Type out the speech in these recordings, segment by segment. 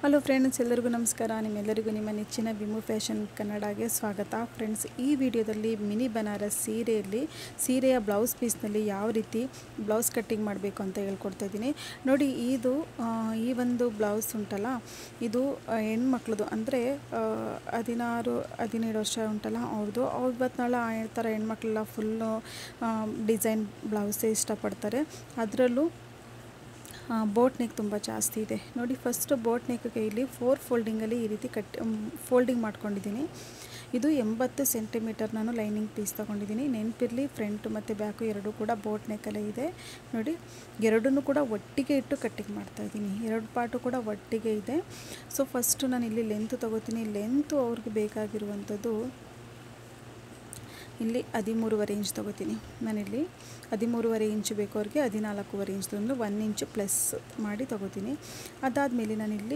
hello friends ಎಲ್ಲರಿಗೂ ನಮಸ್ಕಾರ ನಿಮ್ಮೆಲ್ಲರಿಗೂ ನಿಮ್ಮ ನೆಚ್ಚಿನ ವಿಮು ಫ್ಯಾಷನ್ ಕನ್ನಡಗೆ ಸ್ವಾಗತ ಫ್ರೆಂಡ್ಸ್ ಈ ವಿಡಿಯೋದಲ್ಲಿ ಮಿನಿ ಬನಾರಸ್ ಸೀರೆಯಲ್ಲಿ ಸೀರೆಯ ಬ್ಲೌಸ್ ಪೀಸ್ನಲ್ಲಿ ಯಾವ ರೀತಿ ಬ್ಲೌಸ್ ಕಟ್ಟಿಂಗ್ ಮಾಡಬೇಕು ಅಂತ ಹೇಳ್ಕೊಡ್ತಾ ಇದ್ದೀನಿ ನೋಡಿ ಇದು ಆ, ಈ ಒಂದು ಬ್ಲೌಸ್ ಉಂಟಲ್ಲ ಇದು ಆ, ಹೆಣ್ಮಕ್ಳದು ಅಂದರೆ ಹದಿನಾರು ಹದಿನೇಳು ವರ್ಷ ಉಂಟಲ್ಲ ಅವ್ರದ್ದು ಅವ್ರು ಇವತ್ತು ನಾಳೆ ಆ ಥರ ಹೆಣ್ಮಕ್ಳೆಲ್ಲ ಫುಲ್ಲು ಡಿಸೈನ್ ಬ್ಲೌಸೇ ಇಷ್ಟಪಡ್ತಾರೆ ಅದರಲ್ಲೂ ಬೋಟ್ ನೆಕ್ ತುಂಬ ಜಾಸ್ತಿ ಇದೆ ನೋಡಿ ಫಸ್ಟು ಬೋಟ್ ನೆಕ್ಗೆ ಇಲ್ಲಿ ಫೋರ್ ಫೋಲ್ಡಿಂಗಲ್ಲಿ ಈ ರೀತಿ ಕಟ್ ಫೋಲ್ಡಿಂಗ್ ಮಾಡ್ಕೊಂಡಿದ್ದೀನಿ ಇದು ಎಂಬತ್ತು ಸೆಂಟಿಮೀಟರ್ ನಾನು ಲೈನಿಂಗ್ ಪೀಸ್ ತೊಗೊಂಡಿದ್ದೀನಿ ನೆನಪಿರಲಿ ಫ್ರಂಟ್ ಮತ್ತು ಬ್ಯಾಕು ಎರಡೂ ಕೂಡ ಬೋಟ್ ನೆಕ್ಕಲ್ಲೇ ಇದೆ ನೋಡಿ ಎರಡನ್ನೂ ಕೂಡ ಒಟ್ಟಿಗೆ ಇಟ್ಟು ಕಟ್ಟಿಂಗ್ ಮಾಡ್ತಾಯಿದ್ದೀನಿ ಎರಡು ಪಾರ್ಟು ಕೂಡ ಒಟ್ಟಿಗೆ ಇದೆ ಸೊ ಫಸ್ಟು ನಾನು ಇಲ್ಲಿ ಲೆಂತ್ ತೊಗೋತೀನಿ ಲೆಂತು ಅವ್ರಿಗೆ ಬೇಕಾಗಿರುವಂಥದ್ದು ಇಲ್ಲಿ ಹದಿಮೂರುವರೆ ಇಂಚ್ ತೊಗೋತೀನಿ ನಾನಿಲ್ಲಿ ಹದಿಮೂರುವರೆ ಇಂಚ್ ಬೇಕು ಅವ್ರಿಗೆ ಹದಿನಾಲ್ಕೂವರೆ ಇಂಚ್ ಅಂದರೆ ಒನ್ ಇಂಚ್ ಪ್ಲಸ್ ಮಾಡಿ ತೊಗೋತೀನಿ ಅದಾದಮೇಲೆ ನಾನಿಲ್ಲಿ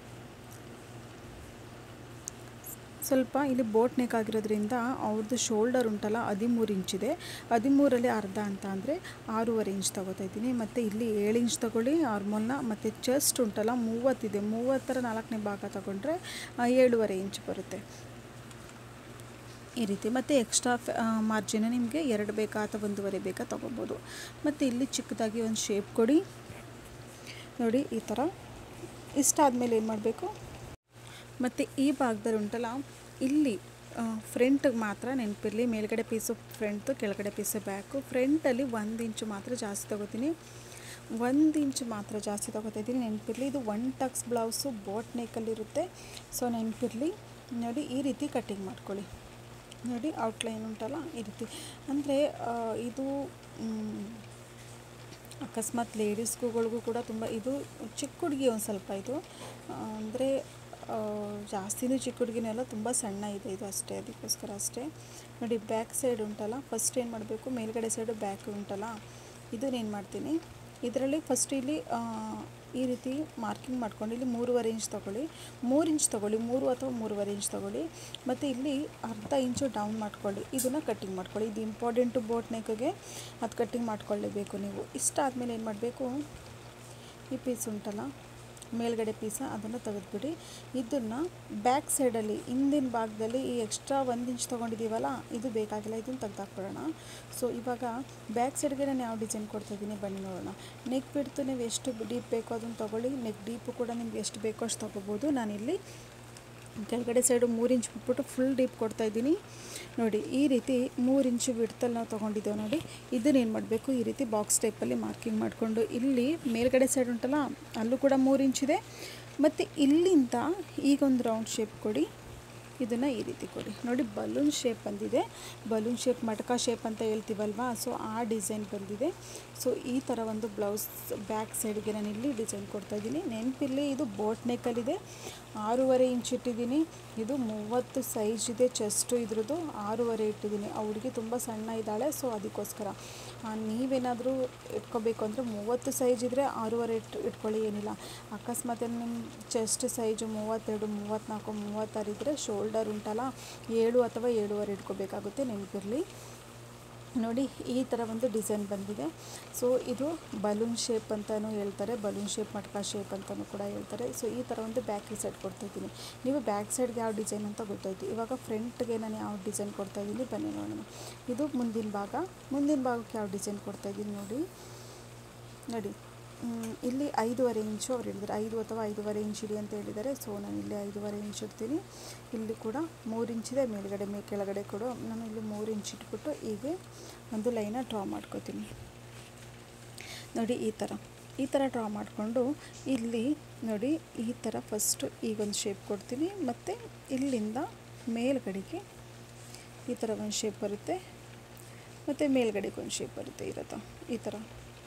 ಸ್ವಲ್ಪ ಇಲ್ಲಿ ಬೋಟ್ ನೆಕ್ ಆಗಿರೋದ್ರಿಂದ ಅವ್ರದ್ದು ಶೋಲ್ಡರ್ ಉಂಟಲ್ಲ ಹದಿಮೂರು ಇಂಚಿದೆ ಹದಿಮೂರಲ್ಲಿ ಅರ್ಧ ಅಂತ ಅಂದರೆ ಆರೂವರೆ ಇಂಚ್ ತೊಗೋತಾ ಇದ್ದೀನಿ ಮತ್ತು ಇಲ್ಲಿ ಏಳು ಇಂಚ್ ತೊಗೊಳ್ಳಿ ಆರ್ಮೋಲ್ನ ಮತ್ತು ಚೆಸ್ಟ್ ಉಂಟಲ್ಲ ಮೂವತ್ತಿದೆ ಮೂವತ್ತರ ನಾಲ್ಕನೇ ಭಾಗ ತೊಗೊಂಡ್ರೆ ಆ, ಏಳುವರೆ ಇಂಚ್ ಬರುತ್ತೆ ಈ ರೀತಿ ಮತ್ತು ಎಕ್ಸ್ಟ್ರಾ ಮಾರ್ಜಿನ ನಿಮಗೆ ಎರಡು ಬೇಕಾ ಅಥವಾ ಒಂದೂವರೆ ಬೇಕಾ ತೊಗೋಬೋದು ಮತ್ತು ಇಲ್ಲಿ ಚಿಕ್ಕದಾಗಿ ಒಂದು ಶೇಪ್ ಕೊಡಿ ನೋಡಿ ಈ ಥರ ಇಷ್ಟ ಆದಮೇಲೆ ಏನು ಮಾಡಬೇಕು ಮತ್ತು ಈ ಭಾಗದಲ್ಲಿ ಉಂಟಲ್ಲ ಇಲ್ಲಿ ಫ್ರಂಟಿಗೆ ಮಾತ್ರ ನೆನಪಿರಲಿ ಮೇಲ್ಗಡೆ ಪೀಸು ಫ್ರಂಟು ಕೆಳಗಡೆ ಪೀಸು ಬ್ಯಾಕು ಫ್ರಂಟಲ್ಲಿ ಒಂದು ಇಂಚು ಮಾತ್ರ ಜಾಸ್ತಿ ತೊಗೋತೀನಿ ಒಂದು ಇಂಚು ಮಾತ್ರ ಜಾಸ್ತಿ ತೊಗೋತಾ ಇದ್ದೀನಿ ನೆನಪಿರಲಿ ಇದು ಒನ್ ಟಕ್ಸ್ ಬ್ಲೌಸು ಬೋಟ್ ನೆಕ್ಕಲ್ಲಿರುತ್ತೆ ಸೊ ನೆನಪಿರಲಿ ನೋಡಿ ಈ ರೀತಿ ಕಟ್ಟಿಂಗ್ ಮಾಡ್ಕೊಳ್ಳಿ ನೋಡಿ ಔಟ್ಲೈನ್ ಉಂಟಲ್ಲ ಈ ರೀತಿ ಅಂದರೆ ಇದು ಮ್, ಅಕಸ್ಮಾತ್ ಲೇಡೀಸ್ಗಳಿಗೂ ಕೂಡ ತುಂಬ ಇದು ಚಿಕ್ಕ ಹುಡುಗಿ ಒಂದು ಸ್ವಲ್ಪ ಇದು ಅಂದರೆ ಜಾಸ್ತಿನೂ ಚಿಕ್ಕ ಹುಡುಗಿನೂ ಅಲ್ಲ ತುಂಬ ಸಣ್ಣ ಇದೆ ಇದು ಅಷ್ಟೇ ಅದಕ್ಕೋಸ್ಕರ ಅಷ್ಟೇ ನೋಡಿ ಬ್ಯಾಕ್ ಸೈಡ್ ಉಂಟಲ್ಲ ಫಸ್ಟ್ ಏನು ಮಾಡಬೇಕು ಮೇಲ್ಗಡೆ ಸೈಡು ಬ್ಯಾಕ್ ಉಂಟಲ್ಲ ಇದನ್ನೇನು ಮಾಡ್ತೀನಿ ಇದರಲ್ಲಿ ಫಸ್ಟ್ ಇಲ್ಲಿ ಆ, ಈ ರೀತಿ ಮಾರ್ಕಿಂಗ್ ಮಾಡ್ಕೊಂಡು ಇಲ್ಲಿ ಮೂರುವರೆ ಇಂಚ್ ತೊಗೊಳ್ಳಿ ಮೂರು ಇಂಚ್ ತೊಗೊಳ್ಳಿ ಮೂರು ಅಥವಾ ಮೂರುವರೆ ಇಂಚ್ ತೊಗೊಳ್ಳಿ ಮತ್ತು ಇಲ್ಲಿ ಅರ್ಧ ಇಂಚು ಡೌನ್ ಮಾಡ್ಕೊಳ್ಳಿ ಇದನ್ನು ಕಟ್ಟಿಂಗ್ ಮಾಡ್ಕೊಳ್ಳಿ ಇದು ಇಂಪಾರ್ಟೆಂಟು ಬೋಟ್ ನೆಕ್ಗೆ ಅದು ಕಟ್ಟಿಂಗ್ ಮಾಡ್ಕೊಳ್ಳೇಬೇಕು ನೀವು ಇಷ್ಟ ಆದಮೇಲೆ ಏನು ಮಾಡಬೇಕು ಈ ಪೀಸ್ ಉಂಟಲ್ಲ ಮೇಲ್ಗಡೆ ಪೀಸ ಅದನ್ನು ತೆಗೆದುಬಿಡಿ ಇದನ್ನು ಬ್ಯಾಕ್ ಸೈಡಲ್ಲಿ ಹಿಂದಿನ ಭಾಗದಲ್ಲಿ ಈ ಎಕ್ಸ್ಟ್ರಾ ಒಂದು ಇಂಚ್ ತೊಗೊಂಡಿದ್ದೀವಲ್ಲ ಇದು ಬೇಕಾಗಿಲ್ಲ ಇದನ್ನು ತೆಗ್ದಾಕ್ಬಿಡೋಣ ಸೊ ಇವಾಗ ಬ್ಯಾಕ್ ಸೈಡ್ಗೆ ನಾನು ಯಾವ ಡಿಸೈನ್ ಕೊಡ್ತಾಯಿದ್ದೀನಿ ಬನ್ನಿ ನೋಡೋಣ ನೆಕ್ ಬಿಡ್ತು ನೀವು ಎಷ್ಟು ಡೀಪ್ ಬೇಕೋ ಅದನ್ನು ತೊಗೊಳ್ಳಿ ನೆಕ್ ಡೀಪು ಕೂಡ ನಿಮ್ಗೆ ಎಷ್ಟು ಬೇಕೋ ಅಷ್ಟು ತೊಗೋಬೋದು ನಾನಿಲ್ಲಿ ಕೆಳಗಡೆ ಸೈಡು ಮೂರು ಇಂಚ್ ಬಿಟ್ಬಿಟ್ಟು ಫುಲ್ ಡೀಪ್ ಕೊಡ್ತಾಯಿದ್ದೀನಿ ನೋಡಿ ಈ ರೀತಿ ಮೂರು ಇಂಚು ಬಿಡ್ತಲ್ಲಿ ನಾವು ತೊಗೊಂಡಿದ್ದೇವೆ ನೋಡಿ ಇದನ್ನ ಏನು ಮಾಡಬೇಕು ಈ ರೀತಿ ಬಾಕ್ಸ್ ಟೈಪಲ್ಲಿ ಮಾರ್ಕಿಂಗ್ ಮಾಡಿಕೊಂಡು ಇಲ್ಲಿ ಮೇಲ್ಗಡೆ ಸೈಡ್ ಉಂಟಲ್ಲ ಅಲ್ಲೂ ಕೂಡ ಮೂರು ಇಂಚಿದೆ ಮತ್ತು ಇಲ್ಲಿಂದ ಈಗ ಒಂದು ರೌಂಡ್ ಶೇಪ್ ಕೊಡಿ ಇದನ್ನು ಈ ರೀತಿ ಕೊಡಿ ನೋಡಿ ಬಲೂನ್ ಶೇಪ್ ಬಂದಿದೆ ಬಲೂನ್ ಶೇಪ್ ಮಟಕ ಶೇಪ್ ಅಂತ ಹೇಳ್ತೀವಲ್ವಾ ಸೊ ಆ ಡಿಸೈನ್ ಬಂದಿದೆ ಸೊ ಈ ಥರ ಒಂದು ಬ್ಲೌಸ್ ಬ್ಯಾಕ್ ಸೈಡ್ಗೆ ನಾನು ಇಲ್ಲಿ ಡಿಸೈನ್ ಕೊಡ್ತಾಯಿದ್ದೀನಿ ನೆನಪಿರಲಿ ಇದು ಬೋಟ್ ನೆಕ್ಕಲ್ಲಿದೆ ಆರೂವರೆ ಇಂಚ್ ಇಟ್ಟಿದ್ದೀನಿ ಇದು ಮೂವತ್ತು ಸೈಜ್ ಇದೆ ಚೆಸ್ಟು ಇದ್ರದ್ದು ಆರೂವರೆ ಇಟ್ಟಿದ್ದೀನಿ ಆ ಹುಡುಗಿ ತುಂಬ ಸಣ್ಣ ಇದ್ದಾಳೆ ಸೊ ಅದಕ್ಕೋಸ್ಕರ ಆ, ನೀವೇನಾದರೂ ಇಟ್ಕೋಬೇಕು ಅಂದರೆ ಮೂವತ್ತು ಸೈಜ್ ಇದ್ದರೆ ಆರೂವರೆ ಇಟ್ಟು ಇಟ್ಕೊಳ್ಳಿ ಏನಿಲ್ಲ ಅಕಸ್ಮಾತ್ ನಿಮ್ಮ ಚೆಸ್ಟ್ ಸೈಜು ಮೂವತ್ತೆರಡು ಮೂವತ್ತ್ನಾಲ್ಕು ಮೂವತ್ತಾರು ಇದ್ದರೆ ಶೋಲ್ಡರ್ ಉಂಟಲ್ಲ ಏಳು ಅಥವಾ ಏಳುವರೆ ಇಟ್ಕೋಬೇಕಾಗುತ್ತೆ ನೆನಪಿರಲಿ ನೋಡಿ ಈ ಥರ ಒಂದು ಡಿಸೈನ್ ಬಂದಿದೆ ಸೊ ಇದು ಬಲೂನ್ ಶೇಪ್ ಅಂತಲೂ ಹೇಳ್ತಾರೆ ಬಲೂನ್ ಶೇಪ್ ಮಟ್ಕ ಶೇಪ್ ಅಂತಲೂ ಕೂಡ ಹೇಳ್ತಾರೆ ಸೊ ಈ ಥರ ಒಂದು ಬ್ಯಾಕ್ ಸೈಡ್ ಕೊಡ್ತಾಯಿದ್ದೀನಿ ನೀವು ಬ್ಯಾಕ್ ಸೈಡ್ಗೆ ಯಾವ ಡಿಸೈನ್ ಅಂತ ಗೊತ್ತಾಯ್ತು ಇವಾಗ ಫ್ರಂಟ್ಗೆ ನಾನು ಯಾವ ಡಿಸೈನ್ ಕೊಡ್ತಾಯಿದ್ದೀನಿ ಬನ್ನಿ ನೋಡೋಣ ಇದು ಮುಂದಿನ ಭಾಗ ಮುಂದಿನ ಭಾಗಕ್ಕೆ ಯಾವ ಡಿಸೈನ್ ಕೊಡ್ತಾಯಿದ್ದೀನಿ ನೋಡಿ ನೋಡಿ ಮ್, ಇಲ್ಲಿ ಐದೂವರೆ ಇಂಚು ಅವ್ರು ಹೇಳಿದ್ದಾರೆ ಐದು ಅಥವಾ ಐದೂವರೆ ಇಂಚ್ ಇಡಿ ಅಂತ ಹೇಳಿದ್ದಾರೆ ಸೊ ನಾನು ಇಲ್ಲಿ ಐದೂವರೆ ಇಂಚ್ ಇಡ್ತೀನಿ ಇಲ್ಲಿ ಕೂಡ ಮೂರು ಇಂಚಿದೆ ಮೇಲ್ಗಡೆ ಮೇ ಕೆಳಗಡೆ ಕೂಡ ನಾನು ಇಲ್ಲಿ ಮೂರು ಇಂಚ್ ಇಟ್ಬಿಟ್ಟು ಹೀಗೆ ಒಂದು ಲೈನ ಡ್ರಾ ಮಾಡ್ಕೋತೀನಿ ನೋಡಿ ಈ ಥರ ಈ ಥರ ಡ್ರಾ ಮಾಡಿಕೊಂಡು ಇಲ್ಲಿ ನೋಡಿ ಈ ಥರ ಫಸ್ಟು ಈಗೊಂದು ಶೇಪ್ ಕೊಡ್ತೀನಿ ಮತ್ತು ಇಲ್ಲಿಂದ ಮೇಲ್ಗಡೆಗೆ ಈ ಥರ ಒಂದು ಶೇಪ್ ಬರುತ್ತೆ ಮತ್ತು ಮೇಲ್ಗಡೆಗೆ ಒಂದು ಶೇಪ್ ಬರುತ್ತೆ ಇರತ್ತ ಈ ಥರ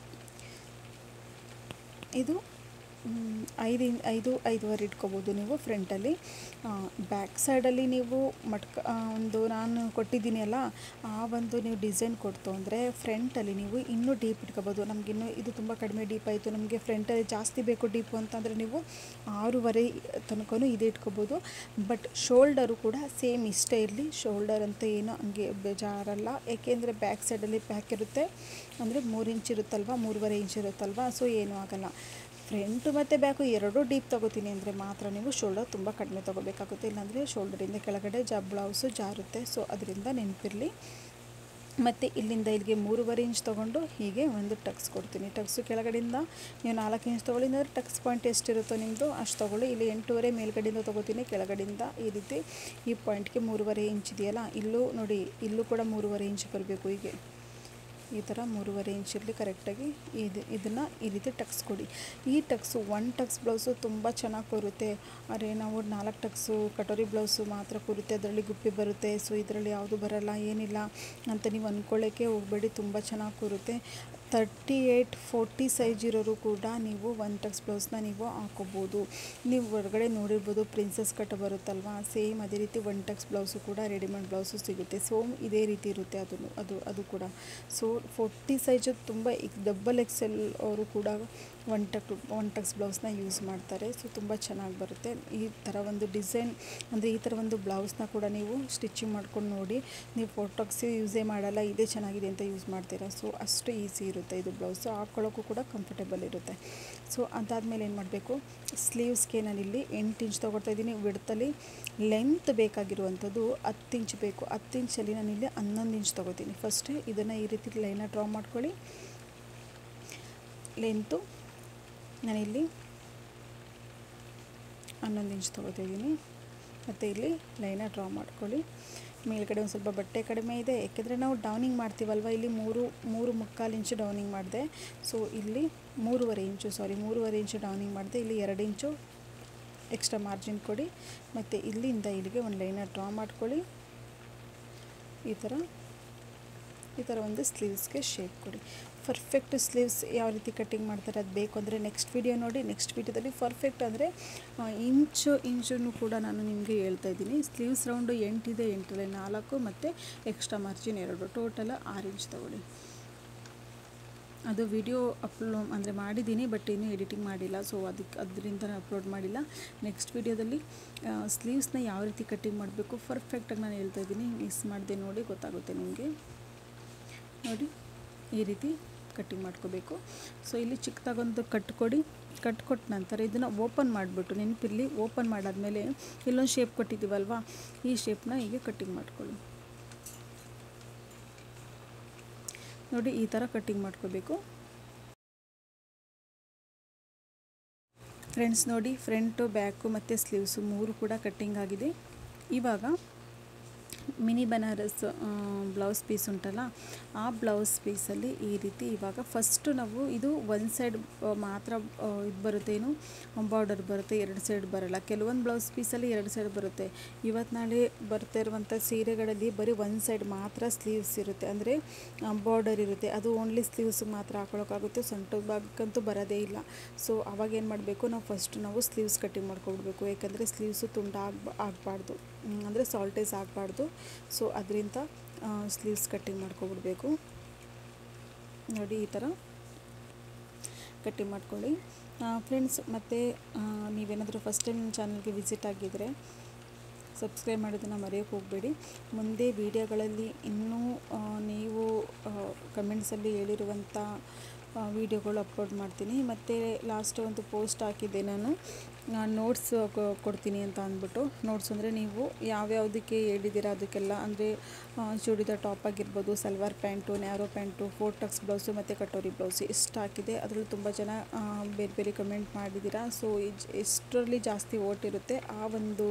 ಇದು ಮ್, ಐದು ಇನ್- ಐದು ಐದುವರೆ ಇಟ್ಕೋಬೋದು ನೀವು ಫ್ರಂಟಲ್ಲಿ ಬ್ಯಾಕ್ ಸೈಡಲ್ಲಿ ನೀವು ಮಟ್ಕ ಆ, ಒಂದು ನಾನು ಕೊಟ್ಟಿದ್ದೀನಿ ಅಲ್ಲ ಆ ಒಂದು ನೀವು ಡಿಸೈನ್ ಕೊಡ್ತು ಅಂದರೆ ಫ್ರಂಟಲ್ಲಿ ನೀವು ಇನ್ನೂ ಡೀಪ್ ಇಟ್ಕೋಬೋದು ನಮಗಿನ್ನೂ ಇದು ತುಂಬ ಕಡಿಮೆ ಡೀಪ್ ಆಯಿತು ನಮಗೆ ಫ್ರಂಟಲ್ಲಿ ಜಾಸ್ತಿ ಬೇಕು ಡೀಪು ಅಂತಂದರೆ ನೀವು ಆರೂವರೆ ತನಕನೂ ಇದೇ ಇಟ್ಕೋಬೋದು ಬಟ್ ಶೋಲ್ಡರು ಕೂಡ ಸೇಮ್ ಇಷ್ಟೇ ಇರಲಿ ಶೋಲ್ಡರ್ ಅಂತ ಏನು ಹಂಗೆ ಬೇಜಾರಲ್ಲ ಏಕೆಂದರೆ ಬ್ಯಾಕ್ ಸೈಡಲ್ಲಿ ಬ್ಯಾಕ್ ಇರುತ್ತೆ ಅಂದರೆ ಮೂರು ಇಂಚ್ ಇರುತ್ತಲ್ವ ಮೂರುವರೆ ಇಂಚ್ ಇರುತ್ತಲ್ವ ಸೊ ಏನೂ ಆಗಲ್ಲ ಫ್ರಂಟು ಮತ್ತು ಬ್ಯಾಕು ಎರಡೂ ಡೀಪ್ ತೊಗೋತೀನಿ ಅಂದರೆ ಮಾತ್ರ ನೀವು ಶೋಲ್ಡರ್ ತುಂಬ ಕಡಿಮೆ ತೊಗೋಬೇಕಾಗುತ್ತೆ ಇಲ್ಲಾಂದರೆ ಶೋಲ್ಡರಿಂದ ಕೆಳಗಡೆ ಜಾ ಬ್ಲೌಸು ಜಾರುತ್ತೆ ಸೊ ಅದರಿಂದ ನೆನಪಿರಲಿ ಮತ್ತು ಇಲ್ಲಿಂದ ಇಲ್ಲಿಗೆ ಮೂರುವರೆ ಇಂಚ್ ತೊಗೊಂಡು ಹೀಗೆ ಒಂದು ಟಕ್ಸ್ ಕೊಡ್ತೀನಿ ಟಕ್ಸು ಕೆಳಗಡೆಯಿಂದ ನೀವು ನಾಲ್ಕು ಇಂಚ್ ತೊಗೊಳ್ಳಿ ಅಂದರೆ ಟಕ್ಸ್ ಪಾಯಿಂಟ್ ಎಷ್ಟಿರುತ್ತೋ ನಿಮ್ಮದು ಅಷ್ಟು ತೊಗೊಳ್ಳಿ ಇಲ್ಲಿ ಎಂಟೂವರೆ ಮೇಲ್ಗಡೆಯಿಂದ ತೊಗೋತೀನಿ ಕೆಳಗಡೆಯಿಂದ ಈ ರೀತಿ ಈ ಪಾಯಿಂಟ್ಗೆ ಮೂರುವರೆ ಇಂಚ್ ಇದೆಯಲ್ಲ ಇಲ್ಲೂ ನೋಡಿ ಇಲ್ಲೂ ಕೂಡ ಮೂರುವರೆ ಇಂಚ್ ಬರಬೇಕು ಹೀಗೆ ಈ ಥರ ಮೂರುವರೆ ಇಂಚಲ್ಲಿ ಕರೆಕ್ಟಾಗಿ ಇದು ಇದನ್ನು ಈ ರೀತಿ ಟಕ್ಸ್ ಕೊಡಿ ಈ ಟಕ್ಸು ಒನ್ ಟಕ್ಸ್ ಬ್ಲೌಸು ತುಂಬ ಚೆನ್ನಾಗಿ ಕೂರುತ್ತೆ ಅರೆ ನಾವು ನಾಲ್ಕು ಟಕ್ಸು ಕಟೋರಿ ಬ್ಲೌಸು ಮಾತ್ರ ಕೂರುತ್ತೆ ಅದರಲ್ಲಿ ಗುಪ್ಪಿ ಬರುತ್ತೆ ಸೊ ಇದರಲ್ಲಿ ಯಾವುದು ಬರಲ್ಲ ಏನಿಲ್ಲ ಅಂತ ನೀವು ಅಂದ್ಕೊಳ್ಳೋಕ್ಕೆ ಹೋಗಬೇಡಿ ತುಂಬ ಚೆನ್ನಾಗಿ ಕೂರುತ್ತೆ ತರ್ಟಿ ಏಯ್ಟ್ ಫೋರ್ಟಿ ಸೈಜ್ ಇರೋರು ಕೂಡ ನೀವು ಒನ್ ಟಕ್ಸ್ ಬ್ಲೌಸ್ನ ನೀವು ಹಾಕೋಬೋದು ನೀವು ಹೊರಗಡೆ ನೋಡಿರ್ಬೋದು ಪ್ರಿನ್ಸಸ್ ಕಟ್ ಬರುತ್ತಲ್ವಾ ಸೇಮ್ ಅದೇ ರೀತಿ ಒನ್ ಟಕ್ಸ್ ಬ್ಲೌಸು ಕೂಡ ರೆಡಿಮೇಡ್ ಬ್ಲೌಸು ಸಿಗುತ್ತೆ ಸೊ ಇದೇ ರೀತಿ ಇರುತ್ತೆ ಅದು ಅದು ಅದು ಕೂಡ ಸೊ ಫೋರ್ಟಿ ಸೈಜು ತುಂಬ ಡಬ್ಬಲ್ ಎಕ್ಸೆಲ್ ಅವರು ಕೂಡ ಒನ್ ಟಕ್ ಒನ್ ಟಕ್ಸ್ ಬ್ಲೌಸ್ನ ಯೂಸ್ ಮಾಡ್ತಾರೆ ಸೊ ತುಂಬ ಚೆನ್ನಾಗಿ ಬರುತ್ತೆ ಈ ಥರ ಒಂದು ಡಿಸೈನ್ ಅಂದರೆ ಈ ಥರ ಒಂದು ಬ್ಲೌಸ್ನ ಕೂಡ ನೀವು ಸ್ಟಿಚಿಂಗ್ ಮಾಡ್ಕೊಂಡು ನೋಡಿ ನೀವು ಫೋಟೋಕ್ಸ್ ಯೂಸೇ ಮಾಡಲ್ಲ ಇದೇ ಚೆನ್ನಾಗಿದೆ ಅಂತ ಯೂಸ್ ಮಾಡ್ತೀರಾ ಸೊ ಅಷ್ಟು ಈಸಿ ಇರುತ್ತೆ ಇದು ಬ್ಲೌಸು ಹಾಕ್ಕೊಳ್ಳೋಕ್ಕೂ ಕೂಡ ಕಂಫರ್ಟೇಬಲ್ ಇರುತ್ತೆ ಸೊ ಅದಾದಮೇಲೆ ಏನು ಮಾಡಬೇಕು ಸ್ಲೀವ್ಸ್ಗೆ ನಾನಿಲ್ಲಿ ಎಂಟು ಇಂಚ್ ತೊಗೊಳ್ತಾ ಇದ್ದೀನಿ ವಿಡ್ತಲ್ಲಿ ಲೆಂತ್ ಬೇಕಾಗಿರುವಂಥದ್ದು ಹತ್ತು ಇಂಚ್ ಬೇಕು ಹತ್ತು ಇಂಚಲ್ಲಿ ನಾನಿಲ್ಲಿ ಹನ್ನೊಂದು ಇಂಚ್ ತೊಗೋತೀನಿ ಫಸ್ಟ್ ಇದನ್ನು ಈ ರೀತಿ ಲೈನ ಡ್ರಾ ಮಾಡ್ಕೊಳ್ಳಿ ಲೆಂತು ನಾನಿಲ್ಲಿ ಹನ್ನೊಂದು ಇಂಚ್ ತೊಗೋತಿದ್ದೀನಿ ಮತ್ತು ಇಲ್ಲಿ ಲೈನ ಡ್ರಾ ಮಾಡ್ಕೊಳ್ಳಿ ಮೇಲ್ಗಡೆ ಒಂದು ಸ್ವಲ್ಪ ಬಟ್ಟೆ ಕಡಿಮೆ ಇದೆ ಯಾಕೆಂದರೆ ನಾವು ಡೌನಿಂಗ್ ಮಾಡ್ತೀವಲ್ವ ಇಲ್ಲಿ ಮೂರು ಮೂರು ಮುಕ್ಕಾಲು ಇಂಚು ಡೌನಿಂಗ್ ಮಾಡಿದೆ ಸೊ ಇಲ್ಲಿ ಮೂರುವರೆ ಇಂಚು ಸಾರಿ ಮೂರುವರೆ ಇಂಚು ಡೌನಿಂಗ್ ಮಾಡಿದೆ ಇಲ್ಲಿ ಎರಡು ಇಂಚು ಎಕ್ಸ್ಟ್ರಾ ಮಾರ್ಜಿನ್ ಕೊಡಿ ಮತ್ತು ಇಲ್ಲಿಂದ ಇಲ್ಲಿಗೆ ಒಂದು ಲೈನ ಡ್ರಾ ಮಾಡ್ಕೊಳ್ಳಿ ಈ ಥರ ಈ ಥರ ಒಂದು ಸ್ಲೀವ್ಸ್ಗೆ ಶೇಪ್ ಕೊಡಿ ಪರ್ಫೆಕ್ಟ್ ಸ್ಲೀವ್ಸ್ ಯಾವ ರೀತಿ ಕಟ್ಟಿಂಗ್ ಮಾಡ್ತಾರೆ ಅದು ಬೇಕು ಅಂದರೆ ನೆಕ್ಸ್ಟ್ ವಿಡಿಯೋ ನೋಡಿ ನೆಕ್ಸ್ಟ್ ವಿಡಿಯೋದಲ್ಲಿ ಪರ್ಫೆಕ್ಟ್ ಅಂದರೆ ಇಂಚು ಇಂಚನ್ನು ಕೂಡ ನಾನು ನಿಮಗೆ ಹೇಳ್ತಾ ಇದ್ದೀನಿ ಸ್ಲೀವ್ಸ್ ರೌಂಡು ಎಂಟಿದೆ ಎಂಟರಲ್ಲಿ ನಾಲ್ಕು ಮತ್ತು ಎಕ್ಸ್ಟ್ರಾ ಮಾರ್ಜಿನ್ ಎರಡು ಟೋಟಲ್ ಆರು ಇಂಚ್ ತೊಗೊಳ್ಳಿ ಅದು ವಿಡಿಯೋ ಅಪ್ಲೋ ಅಂದರೆ ಮಾಡಿದ್ದೀನಿ ಬಟ್ ಇನ್ನೂ ಎಡಿಟಿಂಗ್ ಮಾಡಿಲ್ಲ ಸೊ ಅದಕ್ಕೆ ಅದರಿಂದ ಅಪ್ಲೋಡ್ ಮಾಡಿಲ್ಲ ನೆಕ್ಸ್ಟ್ ವಿಡಿಯೋದಲ್ಲಿ ಸ್ಲೀವ್ಸ್ನ ಯಾವ ರೀತಿ ಕಟ್ಟಿಂಗ್ ಮಾಡಬೇಕು ಪರ್ಫೆಕ್ಟಾಗಿ ನಾನು ಹೇಳ್ತಾ ಇದ್ದೀನಿ ಮಿಸ್ ಮಾಡಿದೆ ನೋಡಿ ಗೊತ್ತಾಗುತ್ತೆ ನಿಮಗೆ ನೋಡಿ ಈ ರೀತಿ ಕಟ್ಟಿಂಗ್ ಮಾಡ್ಕೋಬೇಕು ಸೊ ಇಲ್ಲಿ ಚಿಕ್ಕದಾಗೊಂದು ಕಟ್ಕೊಡಿ ಕಟ್ಕೊಟ್ಟ ನಂತರ ಇದನ್ನು ಓಪನ್ ಮಾಡಿಬಿಟ್ಟು ನೆನಪಿರಲಿ ಓಪನ್ ಮಾಡಾದಮೇಲೆ ಇಲ್ಲೊಂದು ಶೇಪ್ ಕೊಟ್ಟಿದ್ದೀವಲ್ವಾ ಈ ಶೇಪ್ನ ಹೀಗೆ ಕಟ್ಟಿಂಗ್ ಮಾಡ್ಕೊಳ್ಳಿ ನೋಡಿ ಈ ಥರ ಕಟ್ಟಿಂಗ್ ಮಾಡ್ಕೋಬೇಕು ಫ್ರೆಂಡ್ಸ್ ನೋಡಿ ಫ್ರಂಟು ಬ್ಯಾಕು ಮತ್ತು ಸ್ಲೀವ್ಸು ಮೂರು ಕೂಡ ಕಟ್ಟಿಂಗ್ ಆಗಿದೆ ಇವಾಗ ಮಿನಿ ಬನಾರಸ್ ಬ್ಲೌಸ್ ಪೀಸ್ ಉಂಟಲ್ಲ ಆ ಬ್ಲೌಸ್ ಪೀಸಲ್ಲಿ ಈ ರೀತಿ ಇವಾಗ ಫಸ್ಟು ನಾವು ಇದು ಒಂದು ಸೈಡ್ ಮಾತ್ರ ಇದು ಬರುತ್ತೆ ಏನು ಬಾರ್ಡರ್ ಬರುತ್ತೆ ಎರಡು ಸೈಡ್ ಬರಲ್ಲ ಕೆಲವೊಂದು ಬ್ಲೌಸ್ ಪೀಸಲ್ಲಿ ಎರಡು ಸೈಡ್ ಬರುತ್ತೆ ಇವತ್ತು ನಾಳೆ ಬರ್ತಾ ಇರುವಂಥ ಸೀರೆಗಳಲ್ಲಿ ಬರೀ ಒಂದು ಸೈಡ್ ಮಾತ್ರ ಸ್ಲೀವ್ಸ್ ಇರುತ್ತೆ ಅಂದರೆ ಬಾರ್ಡರ್ ಇರುತ್ತೆ ಅದು ಓನ್ಲಿ ಸ್ಲೀವ್ಸ್ ಮಾತ್ರ ಹಾಕೊಳ್ಳೋಕ್ಕಾಗುತ್ತೆ ಸೊಂಟ ಭಾಗಕ್ಕಂತೂ ಬರೋದೇ ಇಲ್ಲ ಸೊ ಅವಾಗ ಏನು ಮಾಡಬೇಕು ನಾವು ಫಸ್ಟ್ ನಾವು ಸ್ಲೀವ್ಸ್ ಕಟ್ಟಿಂಗ್ ಮಾಡ್ಕೊಬಿಡ್ಬೇಕು ಯಾಕಂದರೆ ಸ್ಲೀವ್ಸು ತುಂಡ ಆಗ ಆಗಬಾರ್ದು ಅಂದರೆ ಸಾಲ್ಟೇಸ್ ಆಗಬಾರ್ದು ಸೊ ಅದರಿಂದ ಸ್ಲೀವ್ಸ್ ಕಟ್ಟಿಂಗ್ ಮಾಡ್ಕೊಬಿಡ್ಬೇಕು ನೋಡಿ ಈ ಥರ ಕಟ್ಟಿಂಗ್ ಮಾಡ್ಕೊಳ್ಳಿ ಫ್ರೆಂಡ್ಸ್ ಮತ್ತು ನೀವೇನಾದರೂ ಫಸ್ಟ್ ಟೈಮ್ ನನ್ನ ಚಾನಲ್ಗೆ ವಿಸಿಟ್ ಆಗಿದ್ದರೆ ಸಬ್ಸ್ಕ್ರೈಬ್ ಮಾಡೋದನ್ನು ಮರೆಯೋಕ್ಕೆ ಹೋಗಬೇಡಿ ಮುಂದೆ ವೀಡಿಯೋಗಳಲ್ಲಿ ಇನ್ನೂ ನೀವು ಕಮೆಂಟ್ಸಲ್ಲಿ ಹೇಳಿರುವಂಥ ವೀಡಿಯೋಗಳು ಅಪ್ಲೋಡ್ ಮಾಡ್ತೀನಿ ಮತ್ತು ಲಾಸ್ಟ್ ಒಂದು ಪೋಸ್ಟ್ ಹಾಕಿದ್ದೆ ನಾನು ನೋಟ್ಸ್ ಕೊಡ್ತೀನಿ ಅಂತ ಅಂದ್ಬಿಟ್ಟು ನೋಟ್ಸ್ ಅಂದರೆ ನೀವು ಯಾವ್ಯಾವುದಕ್ಕೆ ಹೇಳಿದ್ದೀರ ಅದಕ್ಕೆಲ್ಲ ಅಂದರೆ ಚೂಡಿದಾರ್ ಟಾಪ್ ಆಗಿರ್ಬೋದು salwar pants narrow pants four tucks blouse ಮತ್ತು ಕಟೋರಿ ಬ್ಲೌಸು ಎಷ್ಟು ಹಾಕಿದೆ ಅದರಲ್ಲಿ ತುಂಬ ಜನ ಬೇರೆ ಬೇರೆ ಕಮೆಂಟ್ ಮಾಡಿದ್ದೀರಾ ಸೊ ಎಷ್ಟರಲ್ಲಿ ಜಾಸ್ತಿ ಓಟ್ ಇರುತ್ತೆ ಆ ಒಂದು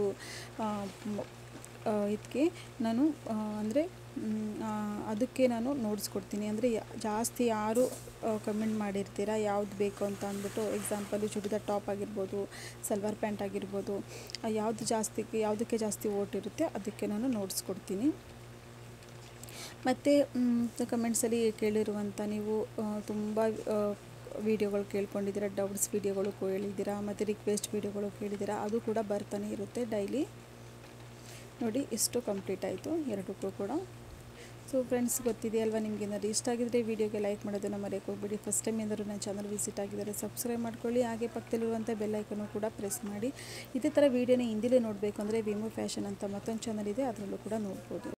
ಇದಕ್ಕೆ ನಾನು ಅಂದರೆ ಅದಕ್ಕೆ ನಾನು ನೋಟ್ಸ್ ಕೊಡ್ತೀನಿ ಅಂದರೆ ಜಾಸ್ತಿ ಯಾರು ಕಮೆಂಟ್ ಮಾಡಿರ್ತೀರ ಯಾವ್ದು ಬೇಕು ಅಂತ ಅಂದ್ಬಿಟ್ಟು ಎಕ್ಸಾಂಪಲು ಚೂಡಿದಾರ್ ಟಾಪ್ ಆಗಿರ್ಬೋದು ಸಲ್ವಾರ್ ಪ್ಯಾಂಟ್ ಆಗಿರ್ಬೋದು ಯಾವುದು ಜಾಸ್ತಿ ಯಾವುದಕ್ಕೆ ಜಾಸ್ತಿ ಓಟ್ ಇರುತ್ತೆ ಅದಕ್ಕೆ ನಾನು ನೋಟ್ಸ್ ಕೊಡ್ತೀನಿ ಮತ್ತು ಕಮೆಂಟ್ಸಲ್ಲಿ ಕೇಳಿರುವಂಥ ನೀವು ತುಂಬ ವೀಡಿಯೋಗಳು ಕೇಳ್ಕೊಂಡಿದ್ದೀರಾ ಡೌಟ್ಸ್ ವೀಡಿಯೋಗಳು ಕೇಳಿದ್ದೀರಾ ಮತ್ತು ರಿಕ್ವೆಸ್ಟ್ ವೀಡಿಯೋಗಳು ಕೇಳಿದ್ದೀರಾ ಅದು ಕೂಡ ಬರ್ತಾನೆ ಇರುತ್ತೆ ಡೈಲಿ ನೋಡಿ ಎಷ್ಟು ಕಂಪ್ಲೀಟ್ ಆಯಿತು ಎರಡಕ್ಕೂ ಕೂಡ ಸೊ ಫ್ರೆಂಡ್ಸ್ ಗೊತ್ತಿದೆಯಲ್ವಾ ನಿಮಗೆ ಏನಾದ್ರು ಇಷ್ಟ ಆಗಿದ್ರೆ ವೀಡಿಯೋಗೆ ಲೈಕ್ ಮಾಡೋದನ್ನು ಮರೆಯೋಕೆ ಹೋಗ್ಬೇಡಿ ಫಸ್ಟ್ ಟೈಮ್ ಏನಾದರೂ ನನ್ನ ಚಾನಲ್ ವಿಸಿಟ್ ಆಗಿದ್ದಾರೆ ಸಬ್ಸ್ಕ್ರೈಬ್ ಮಾಡ್ಕೊಳ್ಳಿ ಹಾಗೆ ಪಕ್ಕದಲ್ಲಿರುವಂಥ ಬೆಲ್ಲೈಕನ್ನು ಕೂಡ ಪ್ರೆಸ್ ಮಾಡಿ ಇದೇ ಥರ ವೀಡಿಯೋನ ಹಿಂದಿಲೇ ನೋಡಬೇಕು ಅಂದರೆ ವಿಮೋ ಫ್ಯಾಷನ್ ಅಂತ ಮತ್ತೊಂದು ಚಾನಲ್ ಇದೆ ಅದರಲ್ಲೂ ಕೂಡ ನೋಡ್ಬೋದು